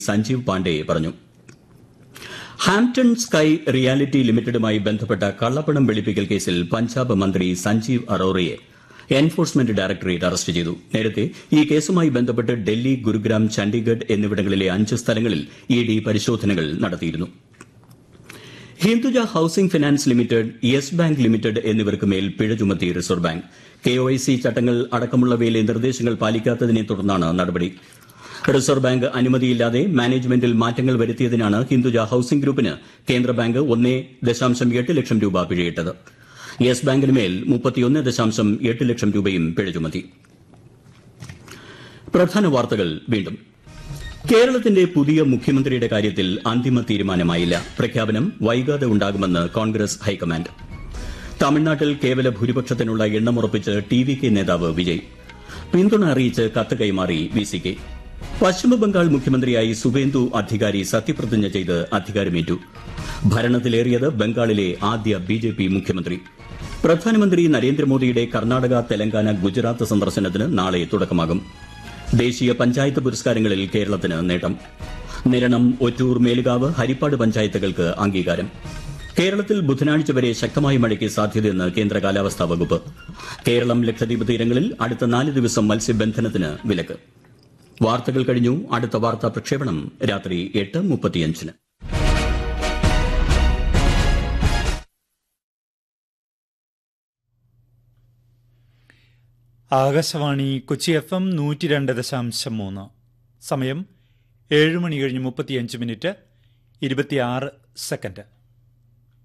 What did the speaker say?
സഞ്ജീവ് പാണ്ഡെ പറഞ്ഞു Hampton sky reality ലിമിറ്റഡുമായി ബന്ധപ്പെട്ട കള്ളപ്പണം വെളുപ്പിക്കൽ കേസിൽ പഞ്ചാബ് മന്ത്രി സഞ്ജീവ് അറോറയെ എൻഫോഴ്സ്മെന്റ് ഡയറക്ടറേറ്റ് അറസ്റ്റ് ചെയ്തു നേരത്തെ ഈ കേസുമായി ബന്ധപ്പെട്ട് ഡൽഹി ഗുരുഗ്രാം ചണ്ഡീഗഡ് എന്നിവിടങ്ങളിലെ അഞ്ച് സ്ഥലങ്ങളിൽ ഇ ഡി പരിശോധനകൾ നടത്തിയിരുന്നു Hinduja housing finance limited Yes bank limited എന്നിവർക്ക് മേൽ പിഴ ചുമത്തി റിസർവ് ബാങ്ക് കെഒഐസി ചട്ടങ്ങൾ അടക്കമുള്ളവയിലെ നിർദ്ദേശങ്ങൾ പാലിക്കാത്തതിനെ തുടർന്നാണ് നടപടി റിസർവ് ബാങ്ക് അനുമതിയില്ലാതെ മാനേജ്മെന്റിൽ മാറ്റങ്ങൾ വരുത്തിയതിനാണ് ഹിന്ദുജ ഹൌസിംഗ് ഗ്രൂപ്പിന് കേന്ദ്ര ബാങ്ക് ഒന്നേ ദശാംശം എട്ട് ലക്ഷം രൂപ പിഴയിട്ടത് യെസ് ബാങ്കിന് മേൽ മുപ്പത്തിയൊന്ന് ദശാംശം എട്ട് ലക്ഷം രൂപയും പിഴ ചുമത്തി പ്രധാന വാർത്തകൾ വീണ്ടും കേരളത്തിന്റെ പുതിയ മുഖ്യമന്ത്രിയുടെ കാര്യത്തിൽ അന്തിമ തീരുമാനമായില്ല പ്രഖ്യാപനം വൈകാതെ ഉണ്ടാകുമെന്ന് കോൺഗ്രസ് ഹൈക്കമാൻഡ് തമിഴ്നാട്ടിൽ കേവല ഭൂരിപക്ഷത്തിനുള്ള എണ്ണമുറപ്പിച്ച് ടി വി കെ നേതാവ് വിജയ് പിന്തുണ അറിയിച്ച് കത്ത് കൈമാറി വി സി കെ പശ്ചിമബംഗാൾ മുഖ്യമന്ത്രിയായി സുവേന്ദു അധികാരി സത്യപ്രതിജ്ഞ ചെയ്ത് അധികാരമേറ്റു ഭരണത്തിലേറിയത് ബംഗാളിലെ ആദ്യ ബി ജെ പി മുഖ്യമന്ത്രി പ്രധാനമന്ത്രി നരേന്ദ്രമോദിയുടെ കർണാടക തെലങ്കാന ഗുജറാത്ത് സന്ദർശനത്തിന് നാളെ തുടക്കമാകും ദേശീയ പഞ്ചായത്ത് പുരസ്കാരങ്ങളിൽ കേരളത്തിന് നേട്ടം നിരണം ഒറ്റൂർ മേലുകാവ് ഹരിപ്പാട് പഞ്ചായത്തുകൾക്ക് അംഗീകാരം കേരളത്തിൽ ബുധനാഴ്ച വരെ ശക്തമായ മഴയ്ക്ക് സാധ്യതയെന്ന് കേന്ദ്ര കാലാവസ്ഥാ വകുപ്പ് കേരളം ലക്ഷദ്വീപ് തീരങ്ങളിൽ അടുത്ത നാല് ദിവസം മത്സ്യബന്ധനത്തിന് വിലക്ക് വാർത്തകൾ കഴിഞ്ഞു അടുത്ത വാർത്താ പ്രക്ഷേപണം രാത്രി എട്ട് മുപ്പത്തിയഞ്ചിന് ആകാശവാണി കൊച്ചി എഫ് എം നൂറ്റി രണ്ട് ദശാംശം മൂന്ന് സമയം ഏഴ് മണി കഴിഞ്ഞ് മുപ്പത്തിയഞ്ച് മിനിറ്റ് ഇരുപത്തിയാറ് സെക്കൻഡ്